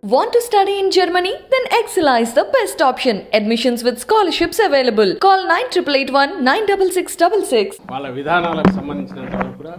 Want to study in Germany? Then Excella is the best option. Admissions with scholarships available. Call 9881 96666. వాళ్ళ విధానాలకు సంబంధించినంత వరకు కూడా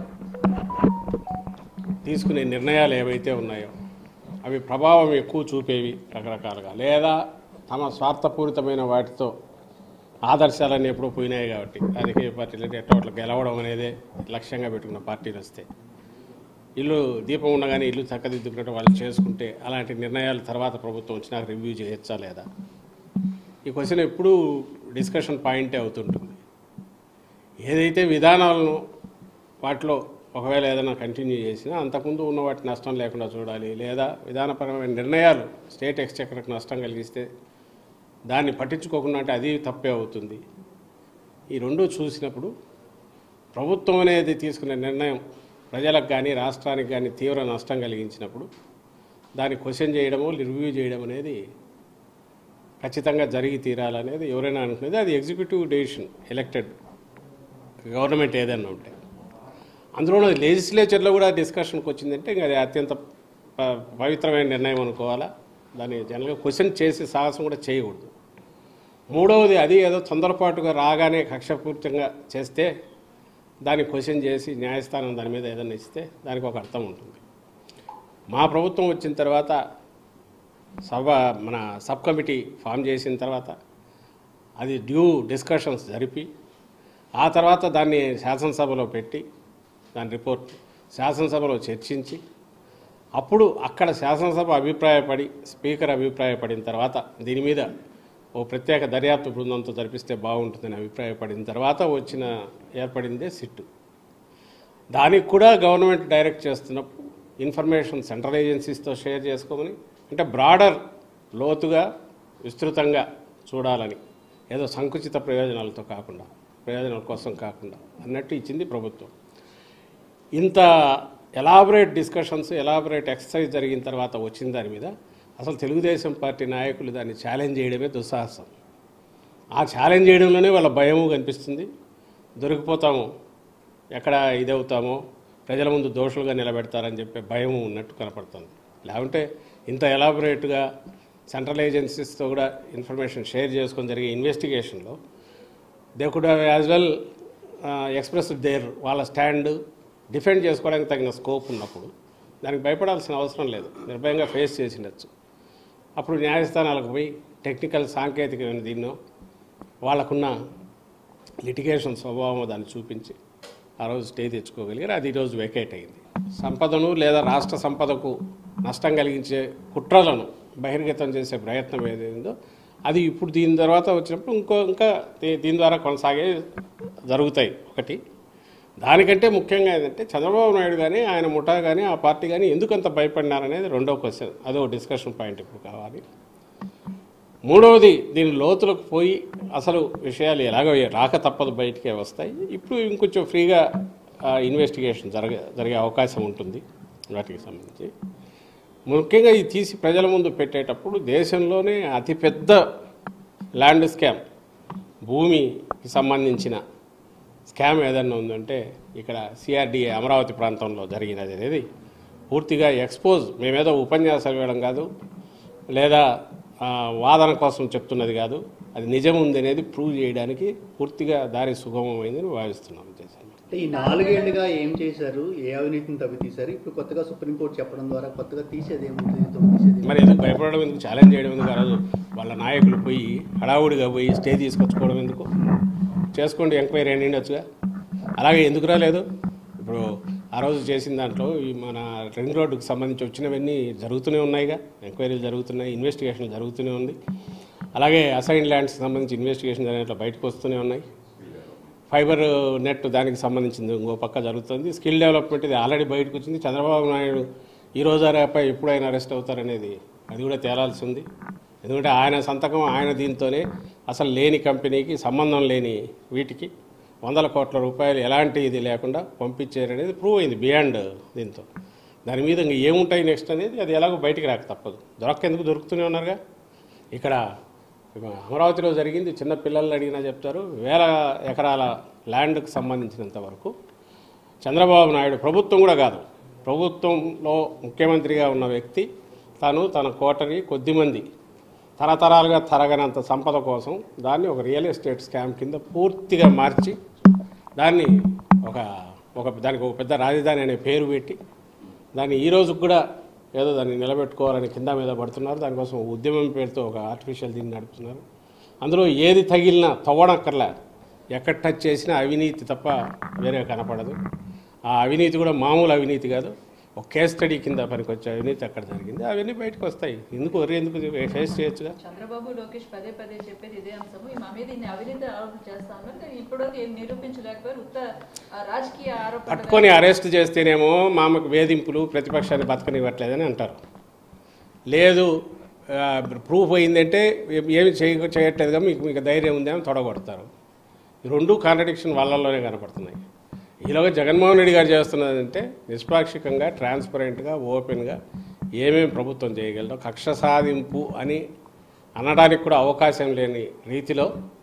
తీసుకునే నిర్ణయాలు ఏవైతే ఉన్నాయో అవి ప్రభావం ఎక్కువ చూపేవి రకరకాలుగా లేదా తమ స్వార్థపూరితమైన వాటితో ఆదర్శాలన్నీ ఎప్పుడూ పోయినాయి కాబట్టి రాజకీయ పార్టీలు అంటే ఎట్లా గెలవడం అనేదే లక్ష్యంగా పెట్టుకున్న పార్టీలు వస్తే ఇల్లు దీపం ఉండగానే ఇల్లు చక్కదిద్దుకున్నట్టు వాళ్ళు చేసుకుంటే అలాంటి నిర్ణయాలు తర్వాత ప్రభుత్వం వచ్చినాక రివ్యూ చేయొచ్చా లేదా ఈ క్వశ్చన్ ఎప్పుడూ డిస్కషన్ పాయింటే అవుతుంటుంది ఏదైతే విధానాలను వాటిలో ఒకవేళ ఏదైనా కంటిన్యూ చేసినా అంతకుముందు ఉన్న వాటి నష్టం లేకుండా చూడాలి లేదా విధానపరమైన నిర్ణయాలు స్టేట్ ఎక్స్చెక్కర్కి నష్టం కలిగిస్తే దాన్ని పట్టించుకోకుండా అంటే అది తప్పే అవుతుంది ఈ రెండు చూసినప్పుడు ప్రభుత్వం అనేది తీసుకునే నిర్ణయం ప్రజలకు కానీ రాష్ట్రానికి కానీ తీవ్ర నష్టం కలిగించినప్పుడు దాన్ని క్వశ్చన్ చేయడము రివ్యూ చేయడం అనేది ఖచ్చితంగా జరిగి తీరాలనేది ఎవరైనా అనుకునేది అది ఎగ్జిక్యూటివ్ డెసిషన్ ఎలక్టెడ్ గవర్నమెంట్ ఏదైనా ఉంటే అందులో లెజిస్లేచర్లో కూడా డిస్కషన్కి వచ్చిందంటే ఇంకా అది అత్యంత ప- పవిత్రమైన నిర్ణయం అనుకోవాలా దాన్ని జనరల్గా క్వశ్చన్ చేసి సాహసం కూడా చేయకూడదు మూడవది అది ఏదో తొందరపాటుగా రాగానే కక్షపూర్తంగా చేస్తే దాన్ని క్వశ్చన్ చేసి న్యాయస్థానం దాని మీద ఏదైనా ఇస్తే దానికి ఒక అర్థం ఉంటుంది మా ప్రభుత్వం వచ్చిన తర్వాత సభ మన సబ్ కమిటీ ఫామ్ చేసిన తర్వాత అది డ్యూ డిస్కషన్స్ జరిపి ఆ తర్వాత దాన్ని శాసనసభలో పెట్టి దాని రిపోర్ట్ శాసనసభలో చర్చించి అప్పుడు అక్కడ శాసనసభ అభిప్రాయపడి స్పీకర్ అభిప్రాయపడిన తర్వాత దీని మీద ఓ ప్రత్యేక దర్యాప్తు బృందంతో జరిపిస్తే బాగుంటుందని అభిప్రాయపడిన తర్వాత వచ్చిన ఏర్పడిందే సిట్టు దానికి కూడా గవర్నమెంట్ డైరెక్ట్ చేస్తున్నప్పుడు ఇన్ఫర్మేషన్ సెంట్రల్ ఏజెన్సీస్తో షేర్ చేసుకోమని అంటే బ్రాడర్ లోతుగా విస్తృతంగా చూడాలని ఏదో సంకుచిత ప్రయోజనాలతో కాకుండా ప్రయోజనాల కోసం కాకుండా అన్నట్టు ఇచ్చింది ప్రభుత్వం ఇంత ఎలాబరేట్ డిస్కషన్స్ ఎలాబరేట్ ఎక్సర్సైజ్ జరిగిన తర్వాత వచ్చిన దాని మీద అసలు తెలుగుదేశం పార్టీ నాయకులు దాన్ని ఛాలెంజ్ చేయడమే దుస్సాహసం ఆ ఛాలెంజ్ చేయడంలోనే వాళ్ళ భయము కనిపిస్తుంది దొరికిపోతాము ఎక్కడ ఇదవుతామో ప్రజల ముందు దోషులుగా నిలబెడతారని చెప్పే భయం ఉన్నట్టు కనపడుతుంది లేకుంటే ఇంత ఎలాబొరేట్గా సెంట్రల్ ఏజెన్సీస్తో కూడా ఇన్ఫర్మేషన్ షేర్ చేసుకొని జరిగే ఇన్వెస్టిగేషన్లో they could have as well express their వాళ్ళ స్టాండ్ డిఫెండ్ చేసుకోవడానికి తగిన స్కోప్ ఉన్నప్పుడు దానికి భయపడాల్సిన అవసరం లేదు నిర్భయంగా ఫేస్ చేసిండొచ్చు అప్పుడు న్యాయస్థానాలకు పోయి టెక్నికల్ సాంకేతికమైన దీన్నో వాళ్ళకున్న లిటిగేషన్ స్వభావం దాన్ని చూపించి ఆ రోజు స్టే తెచ్చుకోగలిగారు అది ఈరోజు వెకేట్ అయింది సంపదను లేదా రాష్ట్ర సంపదకు నష్టం కలిగించే కుట్రలను బహిర్గతం చేసే ప్రయత్నం ఏదైందో అది ఇప్పుడు దీని తర్వాత వచ్చినప్పుడు ఇంకో ఇంకా దీ- దీని ద్వారా కొనసాగే జరుగుతాయి ఒకటి దానికంటే ముఖ్యంగా ఏంటంటే చంద్రబాబు నాయుడు కానీ ఆయన ముఠా కానీ ఆ పార్టీ కానీ ఎందుకు అంత భయపడినారనేది రెండో క్వశ్చన్ అదో డిస్కషన్ పాయింట్ ఇప్పుడు కావాలి మూడవది దీని లోతులకు పోయి అసలు విషయాలు ఎలాగో రాక తప్పదు బయటికే వస్తాయి ఇప్పుడు ఇంకొంచెం ఫ్రీగా ఇన్వెస్టిగేషన్ జరగ జరిగే అవకాశం ఉంటుంది వాటికి సంబంధించి ముఖ్యంగా ఇది తీసి ప్రజల ముందు పెట్టేటప్పుడు దేశంలోనే అతిపెద్ద ల్యాండ్ స్కామ్ భూమికి సంబంధించిన స్కామ్ ఏదన్నా ఉందంటే ఇక్కడ సిఆర్డిఏ అమరావతి ప్రాంతంలో జరిగినది అనేది పూర్తిగా ఎక్స్పోజ్ మేమేదో ఉపన్యాసాలు ఇవ్వడం కాదు లేదా ఆ, వాదన కోసం చెప్తున్నది కాదు అది నిజం ఉంది అనేది ప్రూవ్ చేయడానికి పూర్తిగా దారి సుగమమైందని భావిస్తున్నాం దేశంలో అంటే ఈ నాలుగేళ్లుగా ఏం చేశారు ఏ అవినీతిని తవ్వితీశారు ఇప్పుడు కొత్తగా సుప్రీంకోర్టు చెప్పడం ద్వారా కొత్తగా తీసేది ఏముంటుంది తవ్వి తీసేది మరి ఎందుకు భయపడడం ఎందుకు ఛాలెంజ్ చేయడం ఎందుకు ఆ రోజు వాళ్ళ నాయకులు పోయి హడావుడిగా పోయి స్టే తీసుకొచ్చుకోవడం ఎందుకు చేసుకోండి ఎంక్వైరీ అని ఉండొచ్చుగా అలాగే ఎందుకు రాలేదు ఇప్పుడు ఆ రోజు చేసిన దాంట్లో ఈ మన రింగ్ రోడ్డుకు సంబంధించి వచ్చినవన్నీ జరుగుతూనే ఉన్నాయిగా ఎంక్వైరీలు జరుగుతున్నాయి ఇన్వెస్టిగేషన్ జరుగుతూనే ఉంది అలాగే అసైన్ ల్యాండ్స్కి సంబంధించి ఇన్వెస్టిగేషన్ జరిగినట్లు బయటకు వస్తూనే ఉన్నాయి ఫైబర్ నెట్ దానికి సంబంధించింది ఇంకో పక్క జరుగుతుంది స్కిల్ డెవలప్మెంట్ ఇది ఆల్రెడీ బయటకు వచ్చింది చంద్రబాబు నాయుడు ఈ రోజు రేపై ఎప్పుడైనా అరెస్ట్ అవుతారనేది అది కూడా తేలాల్సి ఉంది ఎందుకంటే ఆయన సంతకం ఆయన దీంతోనే అసలు లేని కంపెనీకి సంబంధం లేని వీటికి వందల కోట్ల రూపాయలు ఎలాంటి ఇది లేకుండా పంపించారనేది ప్రూవ్ అయింది బియాండ్ దీంతో దాని మీద ఇంక ఏముంటాయి నెక్స్ట్ అనేది అది ఎలాగో బయటికి రాక తప్పదు దొరక్కేందుకు దొరుకుతూనే ఉన్నారుగా ఇక్కడ అమరావతిలో జరిగింది చిన్న పిల్లల్ని అడిగినా చెప్తారు వేల ఎకరాల ల్యాండ్కి సంబంధించినంత వరకు చంద్రబాబు నాయుడు ప్రభుత్వం కూడా కాదు ప్రభుత్వంలో ముఖ్యమంత్రిగా ఉన్న వ్యక్తి తను తన కోటరి కొద్దిమంది తరతరాలుగా తరగనంత సంపద కోసం దాన్ని ఒక రియల్ ఎస్టేట్ స్కామ్ కింద పూర్తిగా మార్చి దాన్ని ఒక ఒక దానికి ఒక పెద్ద రాజధాని అనే పేరు పెట్టి దాన్ని ఈ రోజు కూడా ఏదో దాన్ని నిలబెట్టుకోవాలని కింద మీద పడుతున్నారు దానికోసం ఉద్యమం పేరుతో ఒక ఆర్టిఫిషియల్ దీన్ని నడుపుతున్నారు అందులో ఏది తగిలినా తవ్వనక్కర్లే ఎక్కడ టచ్ చేసినా అవినీతి తప్ప వేరే కనపడదు ఆ అవినీతి కూడా మామూలు అవినీతి కాదు ఒక కేస్ స్టడీ కింద పనికొచ్చే అవినీతి అక్కడ జరిగింది అవన్నీ బయటకు వస్తాయి ఎందుకు వరి ఎందుకు ఫేస్ చేయొచ్చుగా చంద్రబాబు లోకేష్ పదే పదే చెప్పేది ఇదే అంశము మా మీద ఇన్ని అవినీతి ఆరోపణ చేస్తా ఉన్నారు కానీ ఇప్పటివరకు ఏం నిరూపించలేకపోయారు ఉత్త ఆ, రాజకీయ ఆరోపణ పట్టుకొని అరెస్ట్ చేస్తేనేమో మామకు వేధింపులు ప్రతిపక్షాన్ని బతకనివ్వట్లేదని అంటారు లేదు ఆ, ప్రూఫ్ అయిందంటే ఏ- ఏమి చేయ చేయట్లేదుగా మీకు మీకు ధైర్యం ఉందేమో తొడగొడతారు ఈ రెండు కాంట్రడిక్షన్ వాళ్ళల్లోనే కనపడుతున్నాయి ఈలోగా జగన్మోహన్ రెడ్డి గారు చేస్తున్నదంటే నిష్పాక్షికంగా ట్రాన్స్పరెంట్గా ఓపెన్గా ఏమేమి ప్రభుత్వం చేయగలదో కక్ష సాధింపు అని అనడానికి కూడా అవకాశం లేని రీతిలో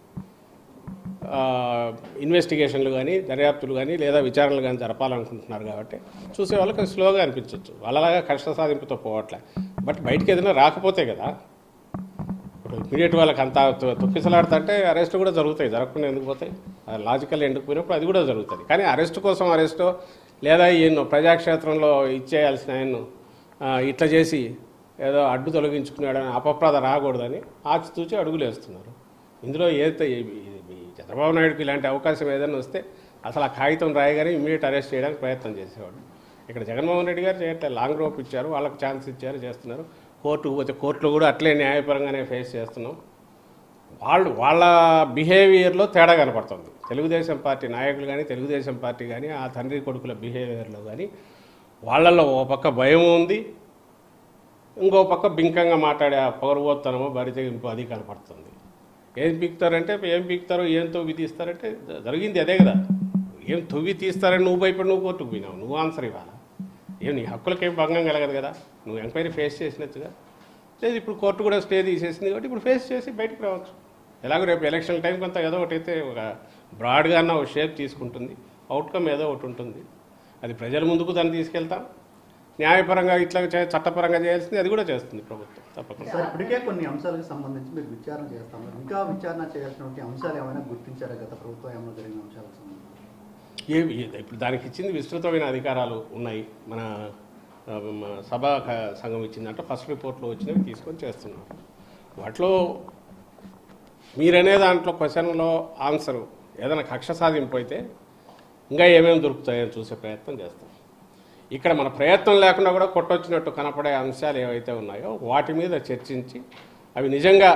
ఆ, ఇన్వెస్టిగేషన్లు కానీ దర్యాప్తులు కానీ లేదా విచారణలు కానీ జరపాలనుకుంటున్నారు కాబట్టి చూసే వాళ్ళకి స్లోగా అనిపించవచ్చు వాళ్ళలాగా కష్ట సాధింపుతో పోవట్లే బట్ బయటికి ఏదైనా రాకపోతే కదా ఇప్పుడు ఇమీడియట్ వాళ్ళకి అంత తొ- తొక్కిసలాడుతుంటే అరెస్ట్ కూడా జరుగుతాయి జరగకుండా ఎందుకు పోతాయి లాజికల్ ఎందుకు పోయినప్పుడు అది కూడా జరుగుతుంది కానీ అరెస్ట్ కోసం అరెస్టో లేదా ఈయన ప్రజాక్షేత్రంలో ఇచ్చేయాల్సిన ఆయన్ను ఆ, ఇట్లా చేసి ఏదో అడ్డు తొలగించుకున్నాడని అపప్రాధ రాకూడదని ఆచితూచి అడుగులు వేస్తున్నారు ఇందులో ఏదైతే ఈ- ఈ చంద్రబాబు నాయుడుకి ఇలాంటి అవకాశం ఏదైనా వస్తే అసలు ఆ కాగితం రాయగానే ఇమీడియట్ అరెస్ట్ చేయడానికి ప్రయత్నం చేసేవాడు ఇక్కడ జగన్మోహన్ రెడ్డి గారు చేయట్లేదు లాంగ్ రోప్ ఇచ్చారు వాళ్ళకి ఛాన్స్ ఇచ్చారు చేస్తున్నారు కోర్టుకు పోతే కోర్టులో కూడా అట్లే న్యాయపరంగానే ఫేస్ చేస్తున్నాం వాళ్ళు వాళ్ళ బిహేవియర్లో తేడా కనపడుతుంది తెలుగుదేశం పార్టీ నాయకులు కానీ తెలుగుదేశం పార్టీ కానీ ఆ తండ్రి కొడుకుల బిహేవియర్లో కానీ వాళ్ళల్లో ఓ పక్క భయం ఉంది ఇంకో పక్క బింకంగా మాట్లాడే ఆ పొగరుబోత్తనమో బరితెగింపు అది కనపడుతుంది ఏం పీకుతారంటే ఏం పీకుతారో ఏం తవ్వి తీస్తారంటే జ- జరిగింది అదే కదా ఏం తవ్వి తీస్తారని నువ్వు భయపడి నువ్వు కోర్టుకు పోయినావు నువ్వు ఆన్సర్ ఇవ్వాలా ఏం నీ హక్కులకేం భంగం కలగదు కదా నువ్వు ఎంక్వైరీ ఫేస్ చేసినట్టుగా లేదు ఇప్పుడు కోర్టు కూడా స్టే తీసేసింది కాబట్టి ఇప్పుడు ఫేస్ చేసి బయటకు రావచ్చు ఎలాగో రేపు ఎలక్షన్ టైం కొంత ఏదో ఒకటి అయితే ఒక బ్రాడ్గా అన్న ఒక షేప్ తీసుకుంటుంది అవుట్కమ్ ఏదో ఒకటి ఉంటుంది అది ప్రజల ముందుకు దాన్ని తీసుకెళ్తాం న్యాయపరంగా ఇట్లా చే- చట్టపరంగా చేయాల్సింది అది కూడా చేస్తుంది ప్రభుత్వం తప్పకుండా సార్ ఇప్పటికే కొన్ని అంశాలకు సంబంధించి మీరు విచారణ చేస్తాము ఇంకా విచారణ చేయాల్సినటువంటి అంశాలు ఏమైనా గుర్తించారా గత ప్రభుత్వం ఏమైనా జరిగిన అంశాలకు సంబంధించి ఏ ఏ- ఇప్పుడు దానికి ఇచ్చింది విస్తృతమైన అధికారాలు ఉన్నాయి మన ఆ, మన సభా క- సంఘం ఇచ్చిందంటే ఫస్ట్ రిపోర్ట్లో వచ్చినవి తీసుకొని చేస్తున్నాం వాటిలో మీరనే దాంట్లో క్వశ్చన్లో ఆన్సరు ఏదైనా కక్ష సాధింపు అయితే ఇంకా ఏమేమి దొరుకుతాయో చూసే ప్రయత్నం చేస్తాం ఇక్కడ మన ప్రయత్నం లేకుండా కూడా కొట్టొచ్చినట్టు కనపడే అంశాలు ఏవైతే ఉన్నాయో వాటి మీద చర్చించి అవి నిజంగా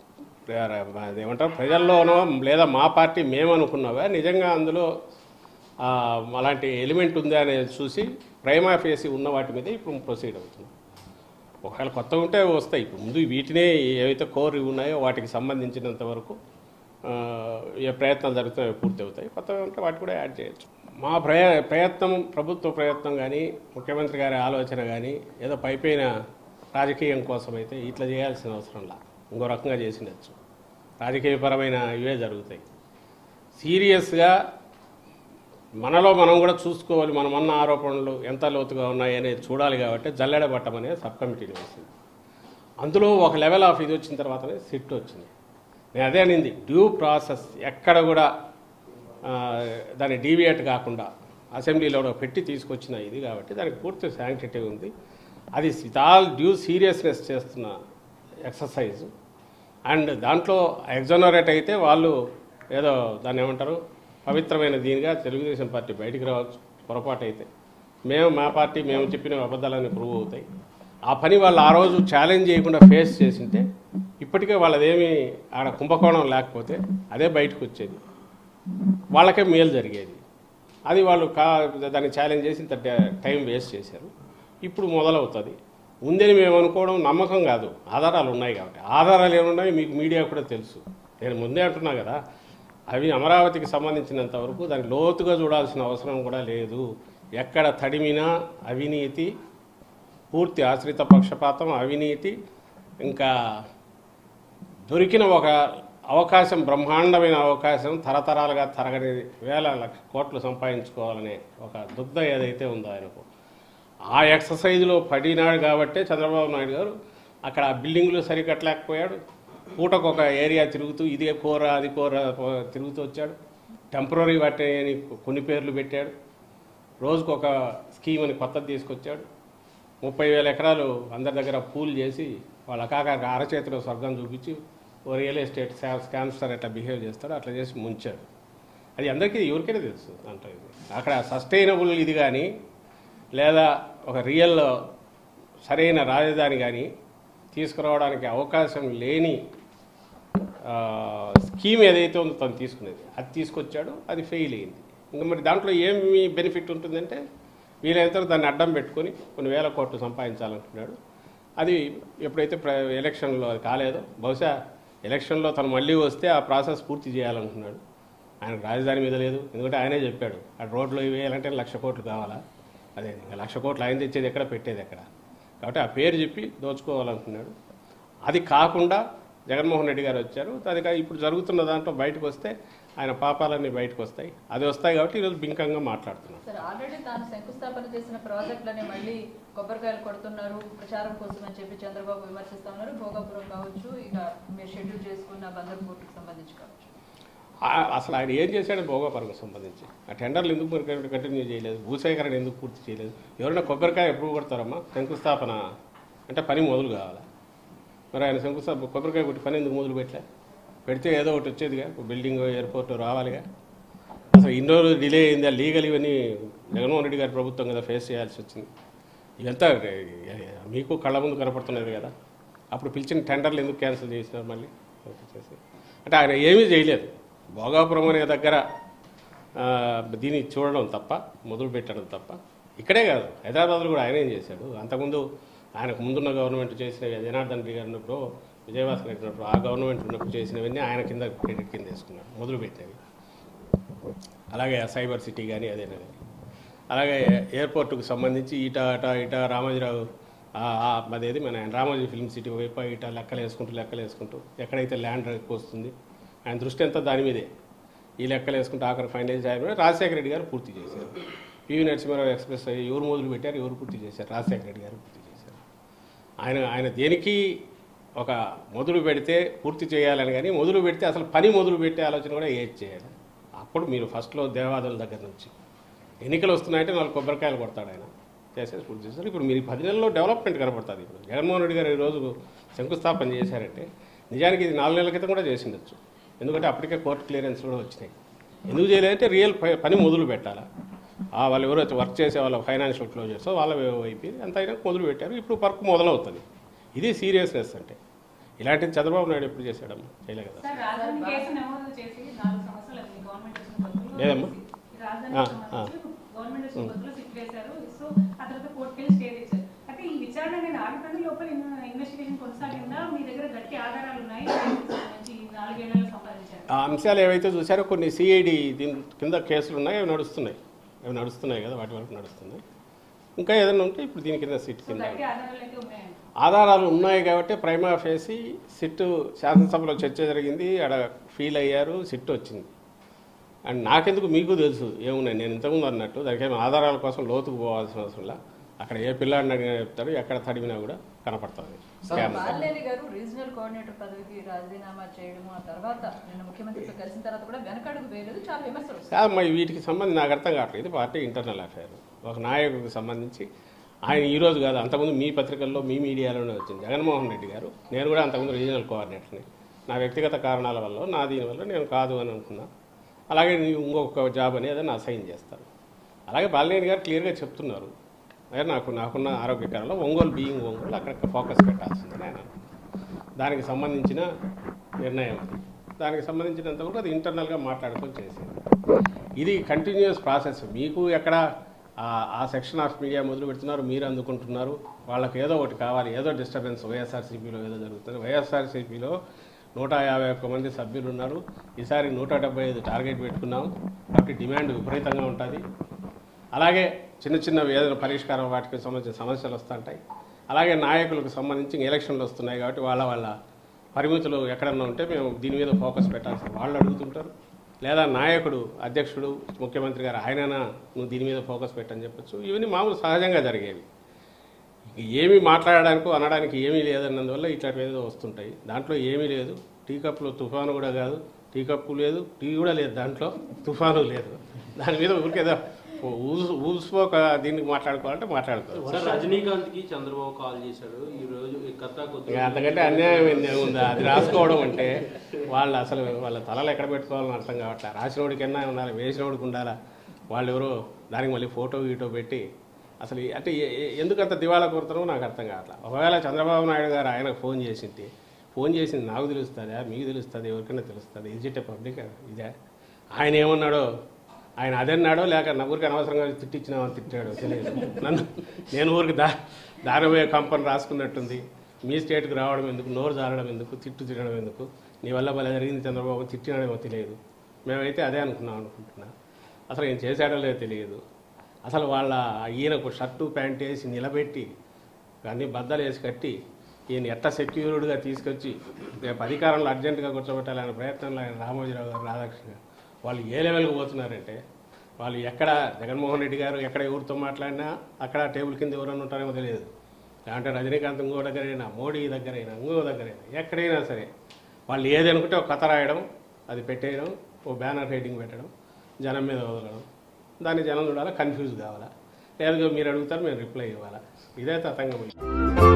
ఏమంటారు ప్రజల్లోనో లేదా మా పార్టీ మేమనుకున్నావా నిజంగా అందులో ఆ, అలాంటి ఎలిమెంట్ ఉందా అనేది చూసి ప్రైమా ఫేసి ఉన్న వాటి మీద ఇప్పుడు ప్రొసీడ్ అవుతున్నాం ఒకవేళ కొత్తగా ఉంటే వస్తాయి ఇప్పుడు ముందు వీటినే ఏవైతే కోర్ ఉన్నాయో వాటికి సంబంధించినంత వరకు ఆ, ఏ ప్రయత్నాలు జరుగుతాయో పూర్తి అవుతాయి కొత్తగా ఉంటే వాటి కూడా యాడ్ చేయొచ్చు మా ప్రయ ప్రయత్నం ప్రభుత్వ ప్రయత్నం కానీ ముఖ్యమంత్రి గారి ఆలోచన కానీ ఏదో పైపైన రాజకీయం కోసం అయితే ఇట్లా చేయాల్సిన అవసరంలా ఇంకో రకంగా చేసిండొచ్చు రాజకీయపరమైన ఇవే జరుగుతాయి సీరియస్గా మనలో మనం కూడా చూసుకోవాలి మనం అన్న ఆరోపణలు ఎంత లోతుగా ఉన్నాయి అనేది చూడాలి కాబట్టి జల్లెడ పట్టం అనే సబ్ కమిటీని వేసింది అందులో ఒక లెవెల్ ఆఫ్ ఇది వచ్చిన తర్వాతనే సిట్ వచ్చింది నేను అదే అనింది డ్యూ ప్రాసెస్ ఎక్కడ కూడా ఆ, దాన్ని డీవియేట్ కాకుండా అసెంబ్లీలో పెట్టి తీసుకొచ్చిన ఇది కాబట్టి దానికి పూర్తి శాంక్టిటీ ఉంది అది విత్ ఆల్ డ్యూ సీరియస్నెస్ చేస్తున్న ఎక్సర్సైజ్ అండ్ దాంట్లో ఎగ్జోనరేట్ అయితే వాళ్ళు ఏదో దాన్ని ఏమంటారు పవిత్రమైన దీనిగా తెలుగుదేశం పార్టీ బయటికి రావచ్చు పొరపాటు అయితే మేము మా పార్టీ మేము చెప్పిన అబద్ధాలని ప్రూవ్ అవుతాయి ఆ పని వాళ్ళు ఆ రోజు ఛాలెంజ్ చేయకుండా ఫేస్ చేసింటే ఇప్పటికే వాళ్ళదేమీ ఆడ కుంభకోణం లేకపోతే అదే బయటకు వచ్చేది వాళ్ళకే మేలు జరిగేది అది వాళ్ళు కా దాన్ని ఛాలెంజ్ చేసి ఇంత ట- టైం వేస్ట్ చేశారు ఇప్పుడు మొదలవుతుంది ఉందని మేము అనుకోవడం నమ్మకం కాదు ఆధారాలు ఉన్నాయి కాబట్టి ఆధారాలు ఏమున్నాయి మీకు మీడియా కూడా తెలుసు నేను ముందే అంటున్నా కదా అవి అమరావతికి సంబంధించినంత వరకు దాన్ని లోతుగా చూడాల్సిన అవసరం కూడా లేదు ఎక్కడ తడిమినా అవినీతి పూర్తి ఆశ్రిత పక్షపాతం అవినీతి ఇంకా దొరికిన ఒక అవకాశం బ్రహ్మాండమైన అవకాశం తరతరాలుగా తరగని వేల లక్ష కోట్లు సంపాదించుకోవాలనే ఒక దుగ్ధ ఏదైతే ఉందో ఆయనకు ఆ ఎక్సర్సైజ్లో పడినాడు కాబట్టే చంద్రబాబు నాయుడు గారు అక్కడ ఆ బిల్డింగ్లు సరికట్టలేకపోయాడు పూటకు ఒక ఏరియా తిరుగుతూ ఇదే కూర అది కూర పో- తిరుగుతూ వచ్చాడు టెంపరీ వాటి అని కొన్ని పేర్లు పెట్టాడు రోజుకు ఒక స్కీమ్ అని కొత్తది తీసుకొచ్చాడు ముప్పై వేల ఎకరాలు అందరి దగ్గర పూల్ చేసి వాళ్ళ కాక అరచేతిలో స్వర్గం చూపించి ఓ రియల్ ఎస్టేట్ స్కామ్స్టర్ ఎట్లా బిహేవ్ చేస్తాడో అట్లా చేసి ముంచాడు అది అందరికీ ఎవరికైనా తెలుసు అంటే ఇది అక్కడ సస్టైనబుల్ ఇది కానీ లేదా ఒక రియల్ సరైన రాజధాని కానీ తీసుకురావడానికి అవకాశం లేని ఆ, స్కీమ్ ఏదైతే ఉందో తను తీసుకునేది అది తీసుకొచ్చాడు అది ఫెయిల్ అయింది ఇంకా మరి దాంట్లో ఏమి బెనిఫిట్ ఉంటుందంటే వీలైనంత దాన్ని అడ్డం పెట్టుకొని కొన్ని వేల కోట్లు సంపాదించాలనుకున్నాడు అది ఎప్పుడైతే ప్ర ఎలక్షన్లో అది కాలేదో బహుశా ఎలక్షన్లో తను మళ్ళీ వస్తే ఆ ప్రాసెస్ పూర్తి చేయాలనుకున్నాడు ఆయన రాజధాని మీద లేదు ఎందుకంటే ఆయనే చెప్పాడు ఆ రోడ్లో వేయాలంటే లక్ష కోట్లు కావాలా అదే ఇంకా లక్ష కోట్లు ఆయన తెచ్చేది ఎక్కడ పెట్టేది ఎక్కడ కాబట్టి ఆ పేరు చెప్పి దోచుకోవాలనుకున్నాడు అది కాకుండా జగన్మోహన్ రెడ్డి గారు వచ్చారు అది కా- ఇప్పుడు జరుగుతున్న దాంట్లో బయటకు వస్తే ఆయన పాపాలన్నీ బయటకు వస్తాయి అది వస్తాయి కాబట్టి ఈరోజు బింకంగా మాట్లాడుతున్నాం సార్ ఆల్రెడీ తాను శంకుస్థాపన చేసిన ప్రాజెక్టులనే మళ్ళీ కొబ్బరికాయలు కొడుతున్నారు ప్రచారం కోసం అని చెప్పి చంద్రబాబు విమర్శిస్తా ఉన్నారు భోగాపురం కావచ్చు ఇక మీరు షెడ్యూల్ చేసుకున్న బందర్ పోర్టుకు సంబంధించి కావచ్చు ఆ- అసలు ఆయన ఏం చేశాడు భోగాపురంకు సంబంధించి ఆ టెండర్లు ఎందుకు మరి కంటిన్యూ చేయలేదు భూసేకరణ ఎందుకు పూర్తి చేయలేదు ఎవరైనా కొబ్బరికాయ ఎప్పుడు కొడతారమ్మా శంకుస్థాపన అంటే పని మొదలు కావాలా మరి ఆయన శంకుస్థాపన కొబ్బరికాయ కొట్టి పని ఎందుకు మొదలు పెట్టలే పెడితే ఏదో ఒకటి వచ్చేదిగా ఒక బిల్డింగ్ ఎయిర్పోర్ట్ రావాలిగా అసలు ఇన్ని రోజులు డిలే అయింది ఆ లీగల్ ఇవన్నీ జగన్మోహన్ రెడ్డి గారి ప్రభుత్వం కదా ఫేస్ చేయాల్సి వచ్చింది ఇదంతా మీకు కళ్ళ ముందు కనపడుతున్నది కదా అప్పుడు పిలిచిన టెండర్లు ఎందుకు క్యాన్సిల్ చేసినారు మళ్ళీ చేసి అంటే ఆయన ఏమీ చేయలేదు భోగాపురం అనే దగ్గర ఆ, దీన్ని చూడడం తప్ప మొదలు పెట్టడం తప్ప ఇక్కడే కాదు హైదరాబాద్లో కూడా ఆయన ఏం చేశాడు అంతకుముందు ఆయనకు ముందున్న గవర్నమెంట్ చేసిన జనార్దన్ రెడ్డి గారు ఉన్నప్పుడు విజయవాసన్ రెడ్డి ఉన్నప్పుడు ఆ గవర్నమెంట్ ఉన్నప్పుడు చేసినవన్నీ ఆయన కింద క్రెడిట్ కింద వేసుకున్నాడు మొదలు పెట్టినవి అలాగే సైబర్ సిటీ కానీ అదేనది అలాగే ఎయిర్పోర్ట్కు సంబంధించి ఇట అట ఇట రామోజీరావు ఆ- ఆ అదేది మన రామోజీ ఫిల్మ్ సిటీ వైపు ఇట లెక్కలు వేసుకుంటూ లెక్కలు వేసుకుంటూ ఎక్కడైతే ల్యాండ్ ఎక్కువ వస్తుంది ఆయన దృష్టి అంతా దాని మీదే ఈ లెక్కలు వేసుకుంటూ ఆఖరి ఫైనలైజ్ ఆయన రాజశేఖర రెడ్డి గారు పూర్తి చేశారు పివి నరసింహారావు ఎక్స్ప్రెస్ ఎవరు మొదలు పెట్టారు ఎవరు పూర్తి చేశారు రాజశేఖర రెడ్డి గారు పూర్తి చేశారు ఆయన ఆయన దేనికి ఒక మొదలు పెడితే పూర్తి చేయాలని కానీ మొదలు పెడితే అసలు పని మొదలు పెట్టే ఆలోచన కూడా ఏది చేయాలి అప్పుడు మీరు ఫస్ట్లో దేవాదుల దగ్గర నుంచి ఎన్నికలు వస్తున్నాయంటే నాలుగు కొబ్బరికాయలు కొడతాడు ఆయన చేసేసి పూర్తి చేస్తారు ఇప్పుడు మీరు ఈ పది నెలల్లో డెవలప్మెంట్ కనపడుతుంది ఇప్పుడు జగన్మోహన్ రెడ్డి గారు ఈరోజు శంకుస్థాపన చేశారంటే నిజానికి ఇది నాలుగు నెలల క్రితం కూడా చేసి ఉండొచ్చు ఎందుకంటే అప్పటికే కోర్టు క్లియరెన్స్ కూడా వచ్చినాయి ఎందుకు చేయలేదంటే రియల్ ప- పని మొదలు పెట్టాలా ఆ వాళ్ళు ఎవరైతే వర్క్ చేసే వాళ్ళ ఫైనాన్షియల్ క్లోజర్స్ వాళ్ళ వైపు అంత అయినా మొదలు పెట్టారు ఇప్పుడు వర్క్ మొదలవుతుంది ఇది సీరియస్నెస్ అంటే ఇలాంటిది చంద్రబాబు నాయుడు ఎప్పుడు చేశాడమ్మా చేయలే కదా సార్ రాజధాని కేసు నమోదు చేసి నాలుగు సంవత్సరాలు అయింది గవర్నమెంట్ వచ్చిన కొత్తలో లేదమ్మా. ఈ రాజధానికి ఆ, సంబంధించి గవర్నమెంట్ వచ్చిన కొత్తలో సిట్ వేశారు సో ఆ తర్వాత కోర్టుకి వెళ్ళి స్టే తెచ్చారు అయితే ఈ విచారణ అనేది ఆగిపోయిన లోపల ఇన్- ఇన్వెస్టిగేషన్ కొనసాగిందా మీ దగ్గర గట్టి ఆధారాలు ఉన్నాయి దానికి సంబంధించి ఈ నాలుగేళ్లలో సంపాదించారు ఆ అంశాలు ఏవైతే చూసారో కొన్ని సిఐడి దీని కింద కేసులు ఉన్నాయి అవి నడుస్తున్నాయి అవి నడుస్తున్నాయి కదా వాటి వరకు నడుస్తున్నాయి ఇంకా ఏదైనా ఉంటే ఇప్పుడు దీని కింద సిట్ సో కింద గట్టి ఆధారాలు అయితే ఉన్నాయండి ఆధారాలు ఉన్నాయి కాబట్టి ప్రైమా ఫేసి సిట్ శాసనసభలో చర్చ జరిగింది ఆడ ఫీల్ అయ్యారు సిట్ వచ్చింది అండ్ నాకెందుకు మీకు తెలుసు ఏమున్నాయి నేను ఇంతకుముందు అన్నట్టు దానికి ఏమి ఆధారాల కోసం లోతుకు పోవాల్సిన అవసరం లే అక్కడ ఏ పిల్లాడిని అడిగినా చెప్తారు ఎక్కడ తడిమినా కూడా కనపడుతుంది స్కామ్ బాలినేని గారు రీజనల్ కోఆర్డినేటర్ పదవికి రాజీనామా చేయడం ఆ తర్వాత నిన్న ముఖ్యమంత్రితో కలిసిన తర్వాత కూడా వెనకడుగు వేయలేదు చాలా విమర్శలు వస్తాయి. కాదు మరి వీటికి సంబంధించి నాకు అర్థం కావట్లేదు ఇది పార్టీ ఇంటర్నల్ అఫైర్ ఒక నాయకుడికి సంబంధించి ఆయన ఈ రోజు కాదు అంతకుముందు మీ పత్రికల్లో మీ మీడియాలోనే వచ్చింది జగన్మోహన్ రెడ్డి గారు నేను కూడా అంతకుముందు రీజనల్ కోఆర్డినేటర్ని నా వ్యక్తిగత కారణాల వల్ల నా దీని వల్ల నేను కాదు అని అనుకున్నా అలాగే నీవు ఇంకొక జాబ్ అనేది నా అసైన్ చేస్తారు అలాగే బాలినేని గారు క్లియర్గా చెప్తున్నారు అదే నాకు నాకున్న ఆరోగ్యకరంలో ఒంగోలు బీయింగ్ ఒంగోలు అక్కడ ఫోకస్ పెట్టాల్సిందని ఆయన దానికి సంబంధించిన నిర్ణయం అది దానికి సంబంధించినంత కూడా అది ఇంటర్నల్గా మాట్లాడుకొని చేసేది ఇది కంటిన్యూస్ ప్రాసెస్ మీకు ఎక్కడ ఆ- ఆ సెక్షన్ ఆఫ్ మీడియా మొదలు పెడుతున్నారు మీరు అందుకుంటున్నారు వాళ్ళకి ఏదో ఒకటి కావాలి ఏదో డిస్టర్బెన్స్ వైఎస్ఆర్సీపీలో ఏదో జరుగుతుంది వైఎస్ఆర్సీపీలో నూట యాభై ఒక్క మంది సభ్యులు ఉన్నారు ఈసారి నూట డెబ్బై ఐదు టార్గెట్ పెట్టుకున్నాం కాబట్టి డిమాండ్ విపరీతంగా ఉంటుంది అలాగే చిన్న చిన్న ఏదైనా పరిష్కారం వాటికి సంబంధించిన సమస్యలు వస్తుంటాయి అలాగే నాయకులకు సంబంధించి ఎలక్షన్లు వస్తున్నాయి కాబట్టి వాళ్ళ వాళ్ళ పరిమితులు ఎక్కడన్నా ఉంటే మేము దీని మీద ఫోకస్ పెట్టాల్సి వాళ్ళు అడుగుతుంటారు లేదా నాయకుడు అధ్యక్షుడు ముఖ్యమంత్రి గారు ఆయననా నువ్వు దీని మీద ఫోకస్ పెట్టని చెప్పొచ్చు ఇవన్నీ మామూలు సహజంగా జరిగేవి ఏమీ మాట్లాడడానికి అనడానికి ఏమీ లేదన్నందువల్ల ఇట్లాంటివి ఏదో వస్తుంటాయి దాంట్లో ఏమీ లేదు టీ కప్పులో తుఫాను కూడా కాదు టీ కప్పు లేదు టీ కూడా లేదు దాంట్లో తుఫాను లేదు దాని మీద ఊరికేదో ఊసు ఊసిపోక దీనికి మాట్లాడుకోవాలంటే మాట్లాడుకోవాలి సార్ రజనీకాంత్ కి చంద్రబాబు కాల్ చేశాడు ఈ రోజు ఈ కథ ఇక అంతకంటే అన్యాయం ఏంది ఉందా అది రాసుకోవడం అంటే వాళ్ళు అసలు వాళ్ళ తలలు ఎక్కడ పెట్టుకోవాలని అర్థం కావట్లే రాసినోడికన్నా ఉండాలి వేసినోడికి ఉండాలా వాళ్ళు ఎవరో దానికి మళ్ళీ ఫోటో గీటో పెట్టి అసలు ఈ- అంటే ఏ- ఏ- ఎందుకు అంత దివాళా కోరుతారో నాకు అర్థం కావట్లేదు ఒకవేళ చంద్రబాబు నాయుడు గారు ఆయనకు ఫోన్ చేసింది ఫోన్ చేసింది నాకు తెలుస్తుందా మీకు తెలుస్తుంది ఎవరికైనా తెలుస్తుంది ఇది ఇట్ పబ్లిక్ ఇదే ఆయన ఏమన్నాడో ఆయన అదన్నాడో లేక నా ఊరికి అనవసరంగా తిట్టించినామని తిట్టాడో తెలియదు నన్ను నేను ఊరికి దా దారిపోయే కంపెనీ రాసుకున్నట్టుంది మీ స్టేట్కి రావడం ఎందుకు నోరు జారడం ఎందుకు తిట్టు తినడం ఎందుకు నీ వల్ల భలే జరిగింది చంద్రబాబు తిట్టినడేమో తెలియదు మేమైతే అదే అనుకున్నాం అనుకుంటున్నా అసలు ఏం చేశాడో లేదో తెలియదు అసలు వాళ్ళ ఈయనకు షర్టు ప్యాంట్ వేసి నిలబెట్టి అన్ని బద్దలు వేసి కట్టి ఈయన ఎట్ట సెక్యూర్డ్గా తీసుకొచ్చి రేపు అధికారంలో అర్జెంటుగా కూర్చోబెట్టాలనే ప్రయత్నంలో ఆయన రామోజీరావు గారు రాధాకృష్ణ గారు వాళ్ళు ఏ లెవెల్కి పోతున్నారంటే వాళ్ళు ఎక్కడ జగన్మోహన్ రెడ్డి గారు ఎక్కడ ఎవరితో మాట్లాడినా అక్కడ టేబుల్ కింద ఎవరైనా ఉంటారేమో తెలియదు లేదంటే రజనీకాంత్ ఇంకో దగ్గరైనా మోడీ దగ్గరైనా ఇంకో దగ్గరైనా ఎక్కడైనా సరే వాళ్ళు ఏది అనుకుంటే ఒక కథ రాయడం అది పెట్టేయడం ఓ బ్యానర్ హెడ్డింగ్ పెట్టడం జనం మీద వదలడం దాన్ని జనం చూడాలా కన్ఫ్యూజ్ కావాలా లేదు మీరు అడుగుతారు మేము రిప్లై ఇవ్వాలా ఇదే తతంగం